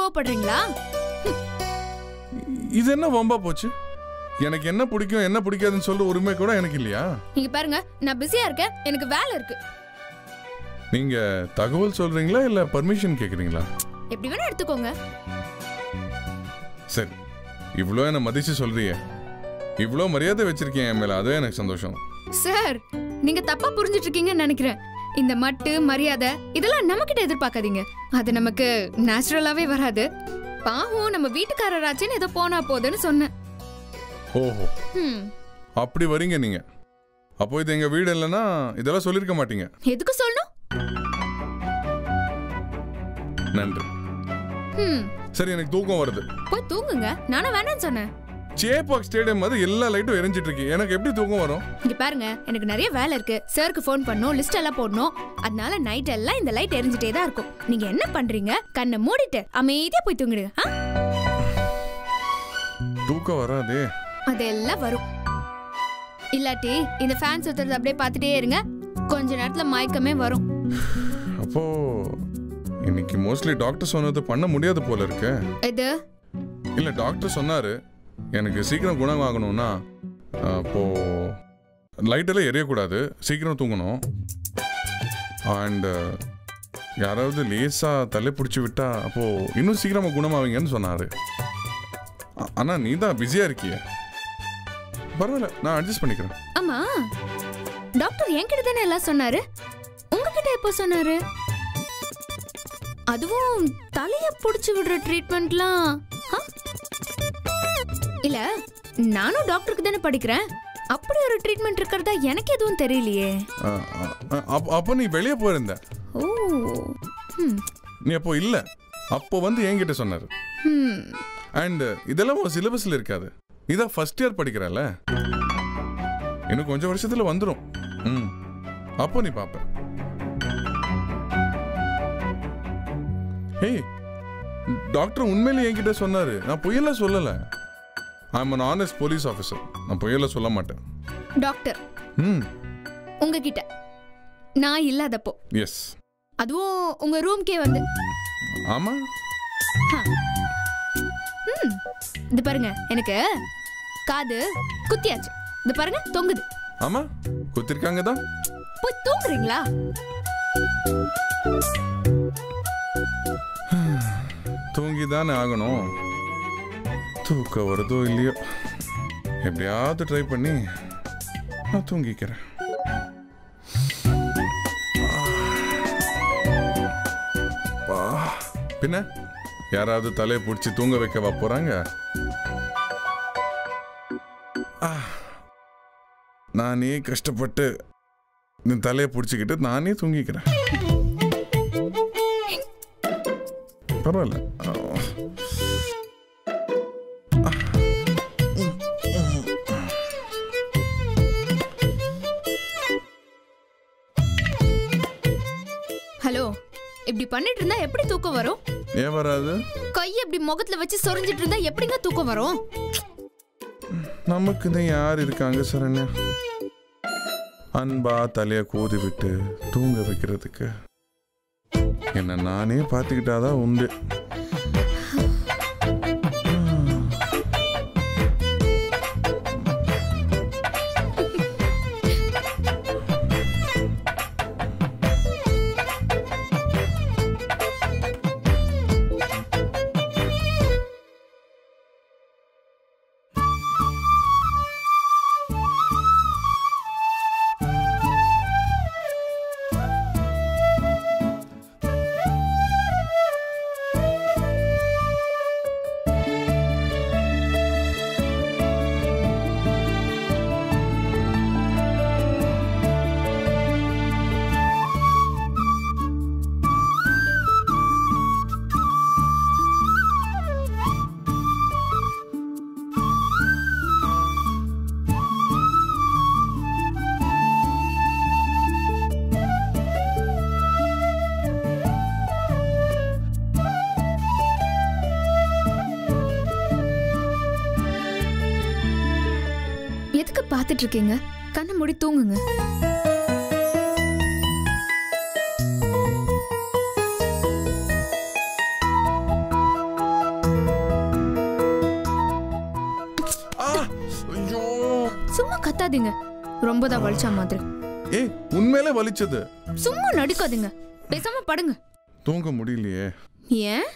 கோவப்படுறீங்களா இது என்ன வம்பா போச்சு எனக்கு என்ன பிடிக்கும் என்ன பிடிக்காதுன்னு சொல்ற உரிமை கூட எனக்கு இல்லையா நீங்க பாருங்க நான் பிஸியா இருக்கேன் எனக்கு வேலை இருக்கு நீங்க தகவல் சொல்றீங்களா இல்ல பர்மிஷன் கேக்குறீங்களா எப்படி வேணா எடுத்துக்கோங்க சரி இவ்வளோ என்ன மதிச்சு சொல்றியே இவ்வளோ மரியாதை வச்சிருக்கேன் என் மேல அதுவே எனக்கு சந்தோஷம் சார் நீங்க தப்பா புரிஞ்சிட்டு இருக்கீங்கன்னு நினைக்கிறேன் இந்த மட்டு மரியாதை இதெல்லாம் நம்மகிட்ட எதிர்பார்க்காதீங்க அது நமக்கு நேச்சுரலாவே வராது பாவம் நம்ம வீட்டுக்காரராச்சுன்னு ஏதோ போனா போதுன்னு சொன்னேன் ஓஹோ ஹம், அப்படி வரீங்க நீங்க அப்போ இது எங்க வீடு இல்லைன்னா இதெல்லாம் சொல்லியிருக்க மாட்டீங்க எதுக்கு சொல்லணும் நன்றி ஹம், சரி எனக்கு தூக்கம் வருது போய் தூங்குங்க நானும் வேணாம்னு சொன்னேன் சேப்பாக் ஸ்டேடியம் மாதிரி எல்லா லைட்டும் எரிஞ்சிட்டு இருக்கு எனக்கு எப்படி தூக்கம் வரும் இங்க பாருங்க எனக்கு நிறைய வேலை இருக்கு சாருக்கு ஃபோன் பண்ணணும் லிஸ்ட் எல்லாம் போடணும் அதனால நைட் எல்லாம் இந்த லைட் எரிஞ்சிட்டே தான் இருக்கும் நீங்க என்ன பண்றீங்க கண்ணை மூடிட்டு அமைதியா போய் தூங்கிடுங்க ஆ? தூக்கம் வராதே அதெல்லாம் வரும் இல்லாட்டி இந்த ஃபேன் சுத்துறது அப்படியே பார்த்துட்டே இருங்க கொஞ்ச நேரத்துல மயக்கமே வரும் அப்போ இன்னைக்கு மோஸ்ட்லி டாக்டர் சொன்னது பண்ண முடியாது போல இருக்கு இது இல்ல டாக்டர் சொன்னாரு எனக்கு சீக்கிரம் குணமாகணும்னா அப்போ லைட் எல்லாம் எரியக்கூடாது சீக்கிரம் தூங்கணும் அண்ட் யாராவது லேசா தலை பிடிச்சி விட்டா அப்போ இன்னும் சீக்கிரமா குணமாவீங்கன்னு சொன்னாரு ஆ- ஆனா நீ தான் பிஸியா இருக்கிய பரவாயில்ல நான் அட்ஜஸ்ட் பண்ணிக்கிறேன் ஆமா டாக்டர் என்கிட்ட தானே எல்லாம் சொன்னாரு உங்ககிட்ட எப்போ சொன்னாரு அதுவும் தலைய புடிச்சு விடுற ட்ரீட்மெண்ட்லாம் ஆ? இல்ல நானும் டாக்டருக்கு தானே படிக்கிறேன் அப்படி ஒரு ட்ரீட்மெண்ட் இருக்கிறதா எனக்கு எதுவும் தெரியலையே ஆ, ஆ, ஆ, அப்ப- அப்போ நீ வெளியே போயிருந்த ஓ ம் நீ அப்போ இல்ல அப்போ வந்து என்கிட்ட சொன்னாரு ம் அண்ட் இதெல்லாம் உன் சிலபஸ்ல இருக்காது இதான் ஃபர்ஸ்ட் இயர் படிக்கிறல்ல இன்னும் கொஞ்சம் வருஷத்துல வந்துடும் ம் அப்போ நீ பாப்ப ஏய் டாக்டர் உண்மையிலேயே என்கிட்ட சொன்னாரு நான் பொய்யெல்லாம் சொல்லல I am an honest police officer நான் பொய்யெல்லாம் சொல்ல மாட்டேன் டாக்டர் ம் உங்ககிட்ட நான் இல்லாதப்போ எஸ் அதுவும் உங்க ரூம்க்கே வந்து ஆமா ம் இது பாருங்க எனக்கு காது குத்தியாச்சு இது பாருங்க தொங்குது ஆமா குத்திருக்காங்க தான் போய் தூங்குறீங்களா தூங்கி தானே ஆகணும் தூக்கம் வருதோ இல்லையோ எப்படியாவது ட்ரை பண்ணி நான் தூங்கிக்கிறேன் அப்பா. பின்ன யாராவது தலையை பிடிச்சி தூங்க வைக்கவா போறாங்க ஆ. நானே கஷ்டப்பட்டு இந்த தலையை பிடிச்சிக்கிட்டு நானே தூங்கிக்கிறேன் பரவாயில்ல ஆ. ஹலோ இப்படி பண்ணிட்டு இருந்தா எப்படி தூக்கம் வரும் ஏன் வராது கை இப்படி முகத்துல வச்சு சொரிஞ்சிட்டு இருந்தா எப்படிங்க தூக்கம் வரும் நமக்கு தான் யார் இருக்காங்க சரண்யா அன்பா தலைய கோதி விட்டு தூங்க வைக்கிறதுக்கு என்ன நானே பார்த்துக்கிட்டாதான் உண்டு எதுக்கு பார்த்துட்டு இருக்கீங்க கண்ணை மூடி தூங்குங்க கத்தாதீங்க ரொம்ப தான் வலிச்சா மாதிரி ஏய் உண்மையிலே வலிச்சது சும்மா நடிக்காதீங்க பேசாம படுங்க தூங்க முடியலையே ஏன்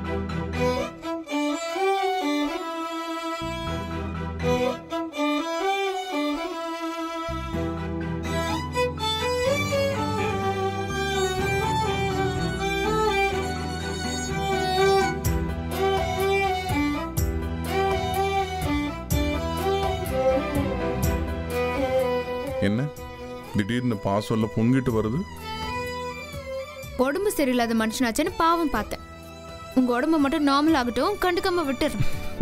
என்ன திடீர்னு பாசல்ல பொங்கிட்டு வருது உடம்பு சரியில்லாத மனுஷனாச்சேன்னு பாவம் பார்த்தேன் உங்க உடம்பு மட்டும் நார்மல் ஆகட்டும் கண்டுக்காம விட்டுறேன்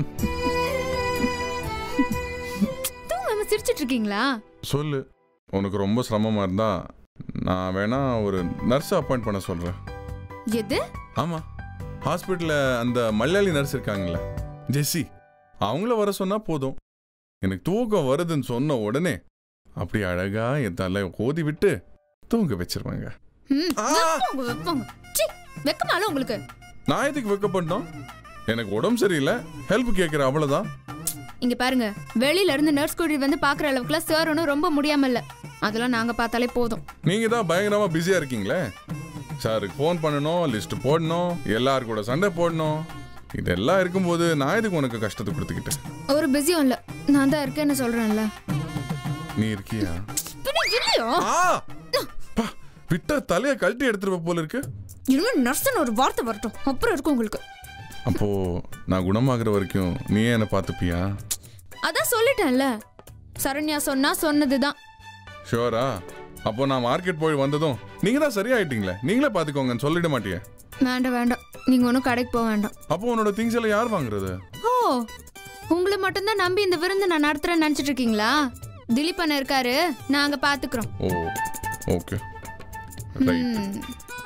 தூங்காம சிரிச்சிட்டு இருக்கீங்களா சொல்லு உனக்கு ரொம்ப சிரமமா இருந்தா நான் வேணா ஒரு நர்ஸ் அப்பாயிண்ட் பண்ண சொல்றேன் எது ஆமா ஹாஸ்பிட்டல்ல அந்த மலையாளி நர்ஸ் இருக்காங்கல்ல ஜெஸ்ஸி அவங்கள வர சொன்னா போதும் எனக்கு தூக்கம் வருதுன்னு சொன்ன உடனே அப்படி அழகா என் தலை கோதி விட்டு தூங்க வச்சிருவாங்க ம், வைப்போங்க, வைப்போங்க. சீ, வெக்கமால உங்களுக்கு நான் எதுக்கு வைக்கப்பட்டோம் எனக்கு உடம்பு சரியில்லை ஹெல்ப் கேட்குற அவ்வளோதான் இங்க பாருங்க வெளியில இருந்து நர்ஸ் கூட்டி வந்து பாக்குற அளவுக்குலாம் சார் ஒன்றும் ரொம்ப முடியாம இல்ல அதெல்லாம் நாங்க பார்த்தாலே போதும் நீங்கள் தான் பயங்கரமாக பிஸியாக இருக்கீங்களே சாருக்கு ஃபோன் பண்ணணும் லிஸ்ட் போடணும் எல்லார் கூட சண்டை போடணும் இதெல்லாம் இருக்கும்போது நான் எதுக்கு உனக்கு கஷ்டத்தை கொடுத்துக்கிட்டேன் ஒரு பிஸியும் இல்ல நான் தான் இருக்கேன்னு சொல்றேன்ல நீ இருக்கியா பின்ன இல்லையோ ஆ! பா, விட்டா தலையை கழட்டி எடுத்துருவ போல இருக்கு இனிமே நர்ஸ்னு ஒரு வார்த்தை வரட்டும் அப்புறம் இருக்கும் உங்களுக்கு அப்போ நான் குணமாகிற வரைக்கும் நீயே என்னை பார்த்துப்பியா அதான் சொல்லிட்டேன்ல சரண்யா சொன்னா சொன்னதுதான் ஷுவரா அப்போ நான் மார்க்கெட் போய் வந்ததும் நீங்க தான் சரியாயிட்டீங்களே நீங்களே பார்த்துக்கோங்கன்னு சொல்லிட மாட்டியே வேண்டாம் வேண்டாம் நீங்க ஒன்றும் கடைக்கு போக வேண்டாம் அப்போ உன்னோட திங்ஸ் எல்லாம் யார் வாங்குறது ஓ உங்களை மட்டும்தான் நம்பி இந்த விருந்து நான் நடத்துறேன்னு நினைச்சிட்டு இருக்கீங்களா திலீப் அண்ணன் இருக்காரு நாங்க பாத்துக்கிறோம் ஓ ஓகே ரைட் ம்.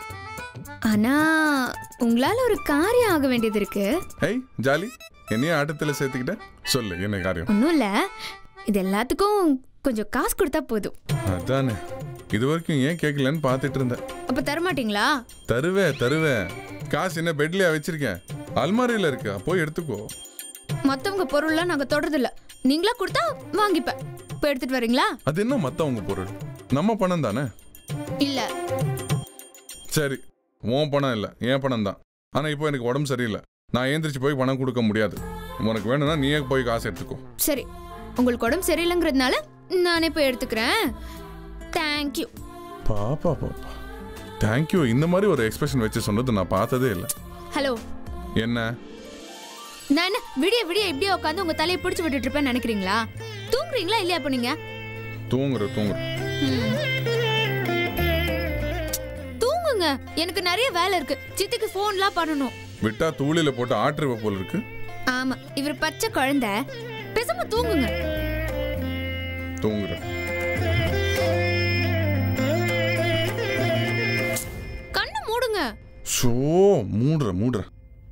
ஆனா உங்களால ஒரு காரியம் ஆக வேண்டியது இருக்கு ஹேய் ஜாலி என்னையும் ஆட்டத்தில் சேர்த்துக்கிட்ட சொல்லு என்ன காரியம் ஒன்றும் இல்ல இது எல்லாத்துக்கும் கொஞ்சம் காசு கொடுத்தா போதும் அதானே இது வரைக்கும் ஏன் கேட்கலன்னு பார்த்துட்டு இருந்தேன் அப்ப தரமாட்டீங்களா தருவேன் தருவேன் காசு என்ன பெட்லயா வச்சிருக்கேன் அல்மாரியில இருக்கு போய் எடுத்துக்கோ மத்தவங்க பொருள்லாம் நாங்க தொடறதில்ல நீங்களா கொடுத்தா வாங்கிப்பேன் இப்போ எடுத்துட்டு வரீங்களா அது என்ன மத்தவங்க பொருள் நம்ம பணம் தானே இல்ல சரி உன் பணம் இல்லை என் பணம் தான் ஆனா இப்போ எனக்கு உடம்பு சரியில்லை நான் ஏந்திரிச்சு போய் பணம் கொடுக்க முடியாது உனக்கு வேணும்னா நீயே போய் காசு எடுத்துக்கோ சரி உங்களுக்கு உடம்பு சரியில்லைங்கிறதுனால நானே போய் எடுத்துக்கிறேன் தேங்க்யூ பாப்பா பாப்பா தேங்க்யூ இந்த மாதிரி ஒரு எக்ஸ்பிரஷன் வச்சு சொன்னது நான் பார்த்ததே இல்லை ஹலோ என்ன நான் என்ன விடிய விடிய இப்படியே உட்காந்து உங்க தலையை பிடிச்சு விட்டுட்டு இருப்பேன்னு நினைக்கிறீங்களா தூங்குறீங்களா இல்லையா அப்ப நீங்க தூங்குற தூங்குற ம். தூங்குங்க எனக்கு நிறைய வேலை இருக்கு சித்திக்கு ஃபோன்லாம் பண்ணணும் விட்டா தூளில போட்டு ஆட்டுருவ போல இருக்கு ஆமா இவர் பச்சை குழந்தை பேசாம தூங்குங்க தூங்குற கண்ணை மூடுங்க ஷோ மூடுற மூடுற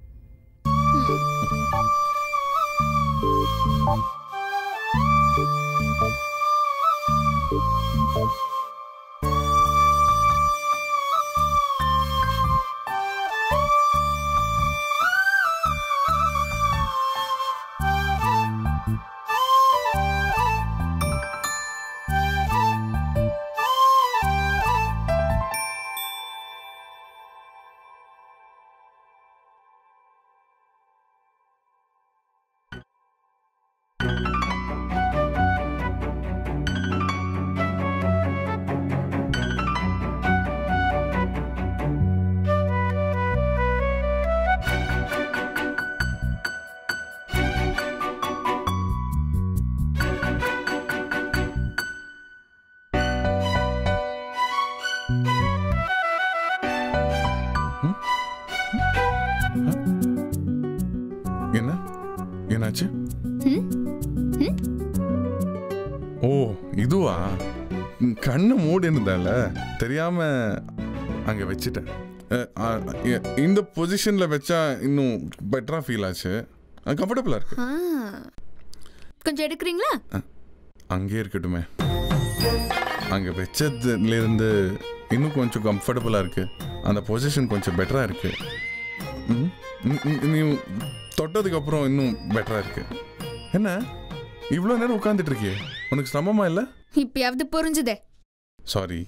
என்ன என்னாச்சு ம்? ம்? ஓ இதுவா ம், கண்ணு மூடி இருந்தால தெரியாம அங்க வச்சுட்டேன் அஹ், அஹ், எ- இந்த பொசிஷன்ல வச்சா இன்னும் பெட்டரா ஃபீல் ஆச்சு கம்ஃபர்டபுளா இருக்கு ஆ. கொஞ்சம் எடுக்கிறீங்களா அங்கேயே இருக்கட்டுமே அங்க வச்சதுல இருந்து இன்னும் கொஞ்சம் கம்ஃபர்டபுளா இருக்கு அந்த பொசிஷன் கொஞ்சம் பெட்டரா இருக்கு ம், ம், ம், நீ தொட்டதுக்கு அப்புறம் இன்னும் பெட்டரா இருக்கு என்ன இவ்வளோ நேரம் உட்காந்துட்டு இருக்கியே உனக்கு சிரமமா இல்லை இப்பயாவது புரிஞ்சுதே சாரி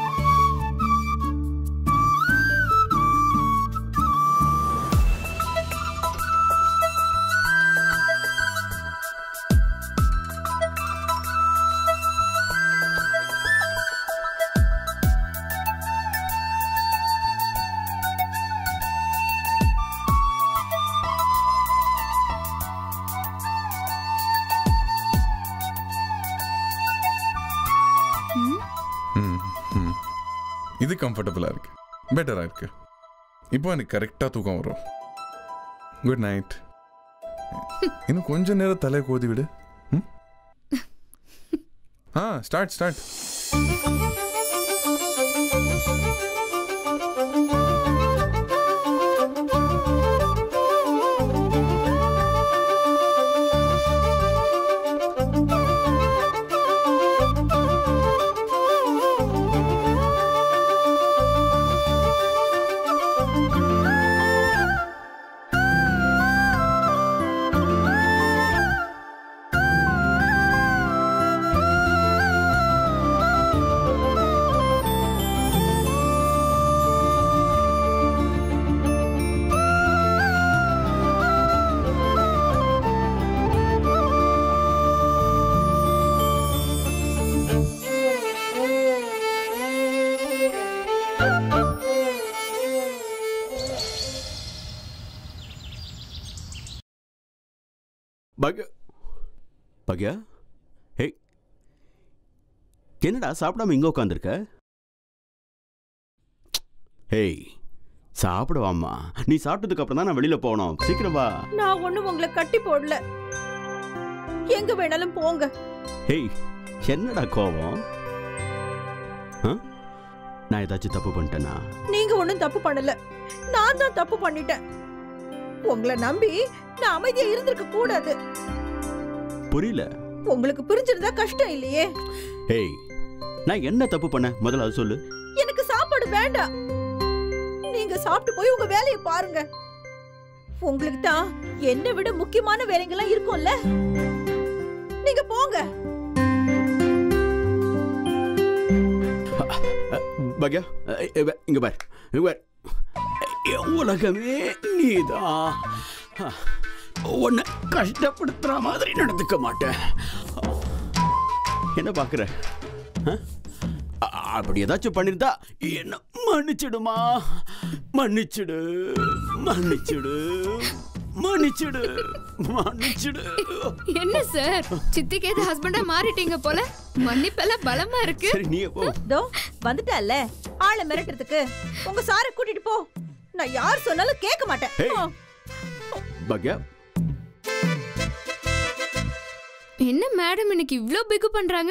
ம், ம் ம் இது கம்ஃபர்டபுளாக இருக்கு பெட்டராக இருக்கு இப்போ எனக்கு கரெக்டாக தூக்கம் வரும் குட் நைட் இன்னும் கொஞ்ச நேரம் தலையை கோதி விடு ம் ஆ ஸ்டார்ட் ஸ்டார்ட் பக பக்யா ஹே என்னடா சாப்பிடாம இங்கே உட்காந்துருக்க ஹேய் சாப்பிடுவாம்மா நீ சாப்பிட்டதுக்கு அப்புறம் தான் நான் வெளியில போகணும் சீக்கிரம் வா நான் ஒண்ணும் உங்களை கட்டி போடல எங்க வேணாலும் போங்க ஹேய் என்னடா கோவம் ஆ? நான் ஏதாச்சும் தப்பு பண்ணிட்டேனா நீங்க ஒண்ணும் தப்பு பண்ணல நான் தான் தப்பு பண்ணிட்டேன் உங்களை நம்பி நான் அமைதியா இருந்திருக்க கூடாது புரியல உங்களுக்கு புரிஞ்சிருந்தா கஷ்டம் இல்லையே ஹேய் நான் என்ன தப்பு பண்ணேன் முதல்ல அது சொல்லு எனக்கு சாப்பாடு வேண்டாம் நீங்க சாப்பிட்டு போய் உங்க வேலையை பாருங்க உங்களுக்கு தான் என்னை விட முக்கியமான வேலைங்கெல்லாம் இருக்கும்ல நீங்க போங்க பக்யா அ, இ, வ- இங்க பார் இங்க பார் என் உலகமே நீதான் உன்னை கஷ்டப்படுத்துற மாதிரி நடந்துக்க மாட்டேன் என்ன பாக்குற ஆ? அ- அப்படி ஏதாச்சும் பண்ணிருந்தா என்ன மன்னிச்சிடுமா மன்னிச்சிடு மன்னிச்சிடு மன்னிச்சிடு மன்னிச்சிடு என்ன சார் சித்திக்கு ஏது ஹஸ்பண்டா மாறிட்டீங்க போல மன்னிப்பெல்லாம் பலமா இருக்கு சரி நீ போ தோ வந்துட்டல்ல ஆளை மிரட்டுறதுக்கு உங்க சாரை கூட்டிட்டு போ நான் யார் சொன்னாலும் கேட்க மாட்டேன் Hey. போ. பக்யா என்ன மேடம் இன்னைக்கு இவ்ளோ பிகு பண்றாங்க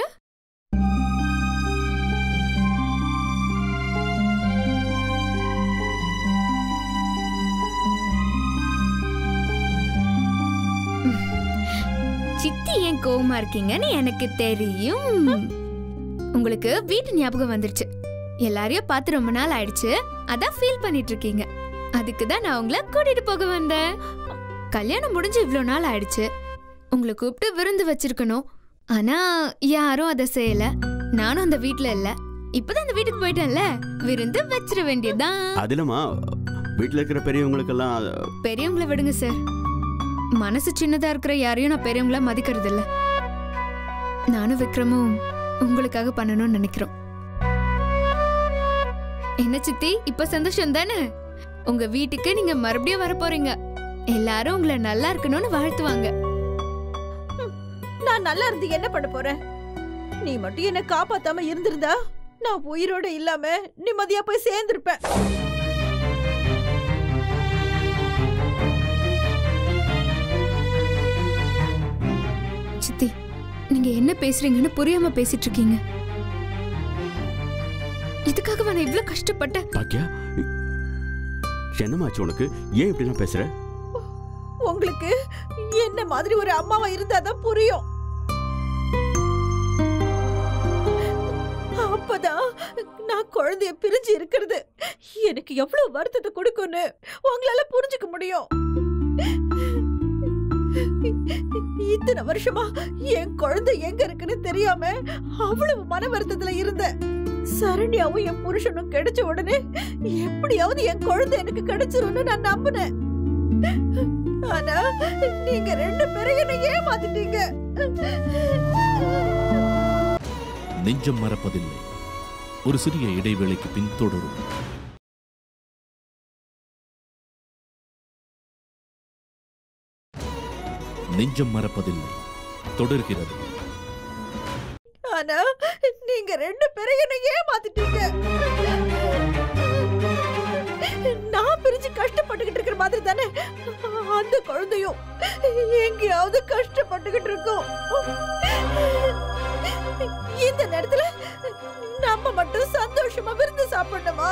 சித்தி ஏன் கோவமா இருக்கீங்கன்னு எனக்கு தெரியும் உங்களுக்கு வீட்டு ஞாபகம் வந்துருச்சு எல்லாரையும் பார்த்து ரொம்ப நாள் ஆயிடுச்சு அதான் ஃபீல் பண்ணிட்டு இருக்கீங்க அதுக்கு தான் நான் உங்களை கூட்டிட்டு போக வந்தேன் கல்யாணம் முடிஞ்சு இவ்ளோ நாள் ஆயிடுச்சு உங்களை கூப்பிட்டு விருந்து வச்சிருக்கணும் ஆனா யாரும் அதை செய்யல நானும் அந்த வீட்ல இல்ல இப்பதான் அந்த வீட்டுக்கு போயிட்டேன்ல விருந்து வச்சிட வேண்டியதுதான் அதுலமா வீட்டில் இருக்கிற பெரியவங்களுக்கெல்லாம் பெரியவங்கள விடுங்க சார் மனசு சின்னதா இருக்கிற யாரையும் நான் பெரியவங்கள மதிக்கிறது இல்ல நானும் விக்ரமும் உங்களுக்காக பண்ணணும்னு நினைக்கிறோம் என்ன சித்தி இப்ப சந்தோஷம் தானே உங்க வீட்டுக்கு நீங்க மறுபடியும் வர போறீங்க எல்லாரும் உங்களை நல்லா இருக்கணும்னு வாழ்த்துவாங்க நான் நல்லா இருந்து என்ன பண்ண போறேன் நீ மட்டும் என்ன காப்பாத்தாம இருந்திருந்தா நான் உயிரோட இல்லாம நிம்மதியா போய் சேர்ந்திருப்பேன் சித்தி நீங்க என்ன பேசுறீங்கன்னு புரியாம பேசிட்டு இருக்கீங்க இதுக்காக நான் இவ்ளோ கஷ்டப்பட்டேன் பாக்கியா என்னமாச்சு உனக்கு ஏன் இப்படிலாம் பேசுற உங்களுக்கு என்ன மாதிரி ஒரு அம்மாவா இருந்தாதான் புரியும் அப்பதான் நான் குழந்தைய பிரிஞ்சு இருக்கிறது எனக்கு எவ்வளவு வருத்தத்தை கொடுக்கும்னு உங்களால புரிஞ்சுக்க முடியும் இத்தனை வருஷமா என் குழந்தை எங்க இருக்குன்னு தெரியாம அவ்வளவு மன வருத்தத்துல இருந்தேன் சரண்யாவும் என் புருஷனும் கிடைச்ச உடனே எப்படியாவது என் குழந்தை எனக்கு கிடைச்சிரும்னு நான் நம்பினேன் ஆனா நீங்க ரெண்டு பேரும் என்ன ஏமாத்திட்டீங்க நெஞ்சம் மறப்பதில்லை ஒரு சிறிய இடைவேளைக்கு பின் தொடரும் நெஞ்சம் மறப்பதில்லை தொடர்கிறது ஆனா நீங்க ரெண்டு பேரும் என்ன ஏமாத்திட்டீங்க நான் பிரிஞ்சு கஷ்டப்பட்டுக்கிட்டு இருக்கிற மாதிரி தானே அந்த குழந்தையும் எங்கேயாவது கஷ்டப்பட்டுக்கிட்டு இருக்கும் இந்த நேரத்துல நம்ம மட்டும் சந்தோஷமா விருந்து சாப்பிடணுமா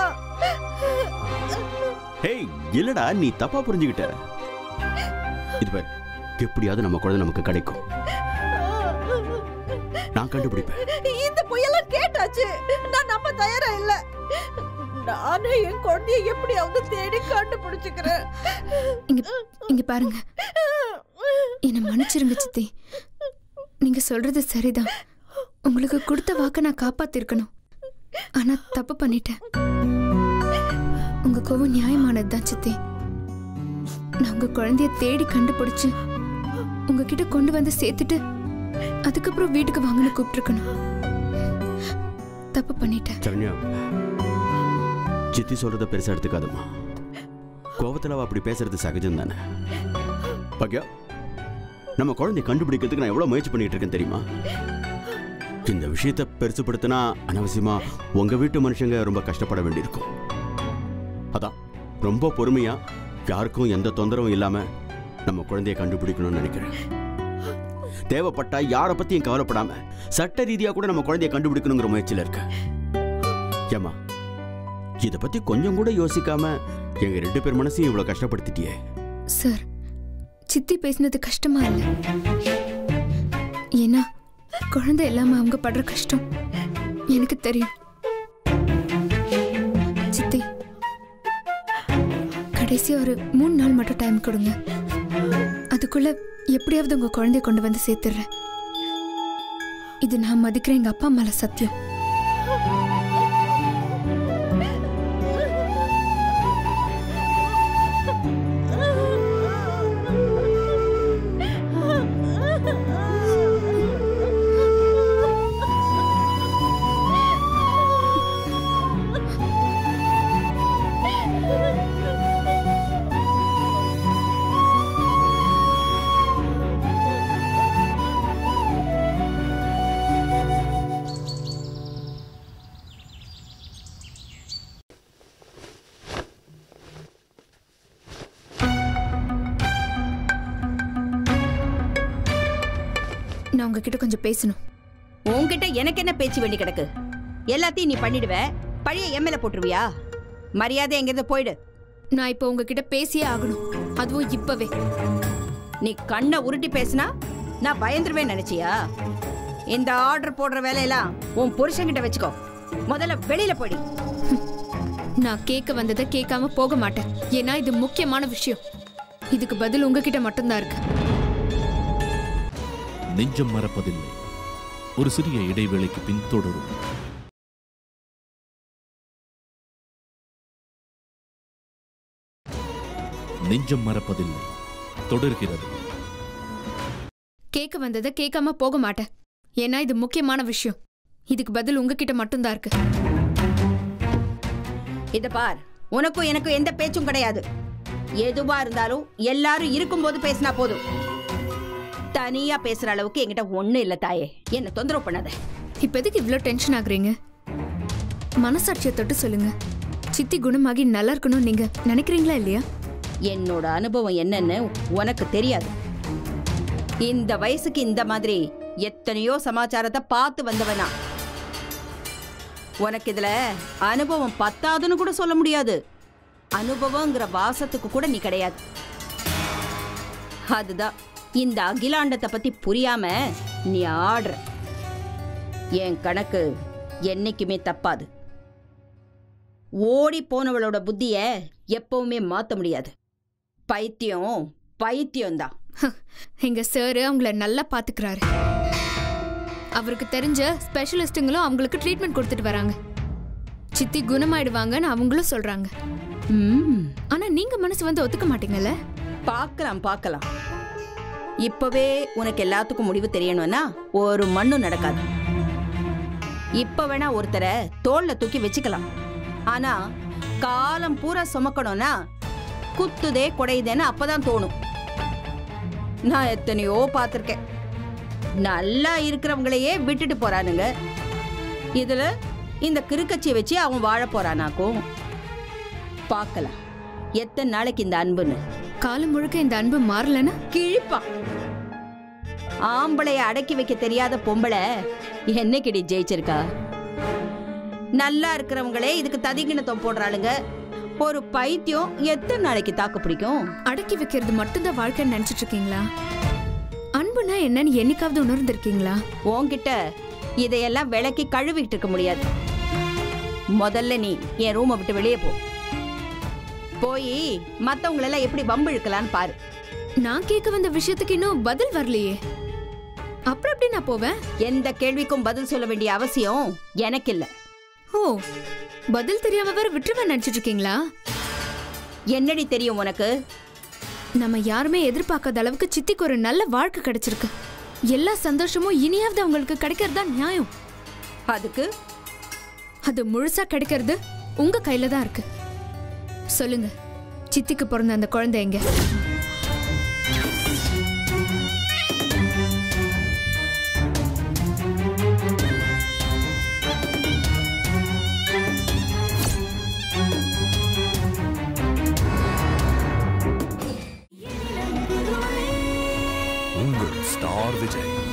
ஹேய் இல்லடா நீ தப்பா புரிஞ்சுக்கிட்ட இது பாரு எப்படியாவது நம்ம குழந்தை நமக்கு கிடைக்கும் நான் கண்டுபிடிப்பேன் இந்த பொய்யெல்லாம் கேட்டாச்சு நான் நம்ப தயாரா இல்ல நானே என் குழந்தைய எப்படியாவது தேடி கண்டுபிடிச்சுக்கிறேன் இங்க இங்க பாருங்க என்னை மன்னிச்சிருங்க சித்தி நீங்க சொல்றது சரிதான் உங்களுக்கு கொடுத்த வாக்க நான் காப்பாத்திருக்கணும் ஆனா தப்பு பண்ணிட்டேன் உங்க கோவம் நியாயமானதுதான் சித்தி நான் உங்க குழந்தைய தேடி கண்டுபிடிச்சு உங்ககிட்ட கொண்டு வந்து சேர்த்துட்டு அதுக்கப்புறம் வீட்டுக்கு வாங்கன்னு கூப்பிட்டுருக்கணும் தப்பு பண்ணிட்டேன் சரண்யா சித்தி சொல்றத பெருசா எடுத்துக்காதம்மா கோவத்துல அவ அப்படி பேசுறது சகஜம் தானே பாக்கியா நம்ம குழந்தைய கண்டுபிடிக்கிறதுக்கு நான் எவ்வளவு முயற்சி பண்ணிட்டு இருக்கேன் தெரியுமா இந்த விஷயத்தை பெருசுப்படுத்தினா அனாவசியமா உங்க வீட்டு மனுஷங்க ரொம்ப கஷ்டப்பட வேண்டியிருக்கும் அதான் ரொம்ப பொறுமையா யாருக்கும் எந்த தொந்தரவும் இல்லாம நம்ம குழந்தைய கண்டுபிடிக்கணும்னு நினைக்கிறேன் தேவைப்பட்டா யாரை பத்தியும் கவலைப்படாம சட்ட ரீதியா கூட நம்ம குழந்தைய கண்டுபிடிக்கணுங்கிற முயற்சியில இருக்க ஏமா இத பத்தி கொஞ்சம் கூட யோசிக்காம எங்க ரெண்டு பேர் மனசையும் இவ்வளவு கஷ்டப்படுத்திட்டியே சார் சித்தி பேசினது கஷ்டமா இல்ல ஏன்னா குழந்தை இல்லாம அவங்க படுற கஷ்டம் எனக்கு தெரியும் சித்தி கடைசியா ஒரு மூணு நாள் மட்டும் டைம் கொடுங்க அதுக்குள்ள எப்படியாவது உங்க குழந்தைய கொண்டு வந்து சேர்த்துடுறேன் இது நான் மதிக்கிற எங்க அப்பா மேல சத்தியம் நான் உங்ககிட்ட கொஞ்சம் பேசணும் உன்கிட்ட எனக்கு என்ன பேச்சு வேண்டி கிடக்கு எல்லாத்தையும் நீ பண்ணிடுவ பழைய எம்எல்ஏ போட்டுருவியா மரியாதை எங்கிருந்து போயிடு நான் இப்போ உங்ககிட்ட பேசியே ஆகணும் அதுவும் இப்பவே நீ கண்ணை உருட்டி பேசினா நான் பயந்துருவேன் நினைச்சியா இந்த ஆர்டர் போடுற வேலையெல்லாம் உன் புருஷன்கிட்ட வச்சுக்கோ முதல்ல வெளியில போயிடு நான் கேட்க வந்ததை கேட்காம போக மாட்டேன் ஏன்னா இது முக்கியமான விஷயம் இதுக்கு பதில் உங்ககிட்ட மட்டும்தான் இருக்கு நெஞ்சம் மறப்பதில்லை ஒரு சிறிய இடைவேளைக்கு பின் தொடரும் நெஞ்சம் மறப்பதில்லை தொடர்கிறது கேட்க வந்ததை கேட்காம போக மாட்டேன் ஏன்னா இது முக்கியமான விஷயம் இதுக்கு பதில் உங்ககிட்ட மட்டும்தான் இருக்கு இத பார் உனக்கும் எனக்கும் எந்த பேச்சும் கிடையாது எதுவா இருந்தாலும் எல்லாரும் இருக்கும்போது பேசினா போதும் தனியா பேசுற அளவுக்கு என்கிட்ட ஒண்ணு இல்ல தாயே என்ன தொந்தரவு பண்ணாத இப்ப எதுக்கு இவ்ளோ டென்ஷன் ஆகுறீங்க மனசாட்சியை தொட்டு சொல்லுங்க சித்தி குணமாகி நல்லா இருக்கணும்னு நீங்க நினைக்கிறீங்களா இல்லையா என்னோட அனுபவம் என்னன்னு உனக்கு தெரியாது இந்த வயசுக்கு இந்த மாதிரி எத்தனையோ சமாச்சாரத்தை பார்த்து வந்தவனா உனக்கு இதுல அனுபவம் பத்தாதுன்னு கூட சொல்ல முடியாது அனுபவங்கிற வாசத்துக்கு கூட நீ கிடையாது அதுதான் இந்த அகிலாண்டத்தை பத்தி புரியாம நீ ஆடுற என் கணக்கு என்னைக்குமே தப்பாது ஓடி போனவளோட புத்திய எப்பவுமே மாத்த முடியாது பைத்தியம் பைத்தியம்தான் எங்க சார் அவங்கள நல்லா பாத்துக்கிறாரு அவருக்கு தெரிஞ்ச ஸ்பெஷலிஸ்ட்டுங்களும் அவங்களுக்கு ட்ரீட்மெண்ட் கொடுத்துட்டு வராங்க சித்தி குணமாயிடுவாங்கன்னு அவங்களும் சொல்றாங்க ம் ஆனா நீங்க மனசு வந்து ஒத்துக்க மாட்டீங்கல்ல பார்க்கலாம் பார்க்கலாம் இப்பவே உனக்கு எல்லாத்துக்கும் முடிவு தெரியணும்னா ஒரு மண்ணும் நடக்காது இப்ப வேணா ஒருத்தரை தோல்ல தூக்கி வச்சுக்கலாம் ஆனா காலம் பூரா சுமக்கணும்னா குத்துதே குடையுதேன்னு அப்பதான் தோணும் நான் எத்தனையோ பார்த்துருக்கேன் நல்லா இருக்கிறவங்களையே விட்டுட்டு போறானுங்க இதுல இந்த கிறுக்கச்சியை வச்சு அவன் வாழ போறானாக்கும் பார்க்கலாம் எத்தனை நாளைக்கு இந்த அன்புன்னு காலம் முழுக்க இந்த அன்பு மாறலன்னா கிழிப்பான் ஆம்பளைய அடக்கி வைக்க தெரியாத பொம்பளை என்னைக்கிடி ஜெயிச்சிருக்கா நல்லா இருக்கிறவங்களே இதுக்கு ததிகிணத்தம் போடுறாளுங்க ஒரு பைத்தியம் எத்தனை நாளைக்கு தாக்கு பிடிக்கும் அடக்கி வைக்கிறது மட்டும்தான் வாழ்க்கைன்னு நினைச்சிட்டு இருக்கீங்களா அன்புனா என்னன்னு என்னைக்காவது உணர்ந்திருக்கீங்களா உன்கிட்ட இதையெல்லாம் விளக்கி கழுவிட்டு இருக்க முடியாது முதல்ல நீ என் ரூமை விட்டு வெளியே போ போய் மத்தவங்களெல்லாம் எப்படி வம்பு இழுக்கலான்னு பாரு நான் கேட்க வந்த விஷயத்துக்கு இன்னும் பதில் வரலையே அப்புறம் எப்படி நான் போவேன் எந்த கேள்விக்கும் பதில் சொல்ல வேண்டிய அவசியம் எனக்கு இல்லை ஓ பதில் தெரியாம வேற விட்டுருவேன் நினைச்சிட்டு இருக்கீங்களா என்னடி தெரியும் உனக்கு நம்ம யாருமே எதிர்பார்க்காத அளவுக்கு சித்திக்கு ஒரு நல்ல வாழ்க்கை கிடைச்சிருக்கு எல்லா சந்தோஷமும் இனியாவது அவங்களுக்கு கிடைக்கிறது தான் நியாயம் அதுக்கு அது முழுசா கிடைக்கிறது உங்க கையில தான் இருக்கு சொல்லுங்க சித்திக்கு பிறந்த அந்த குழந்தை எங்க உங்கள் ஸ்டார் விஜய்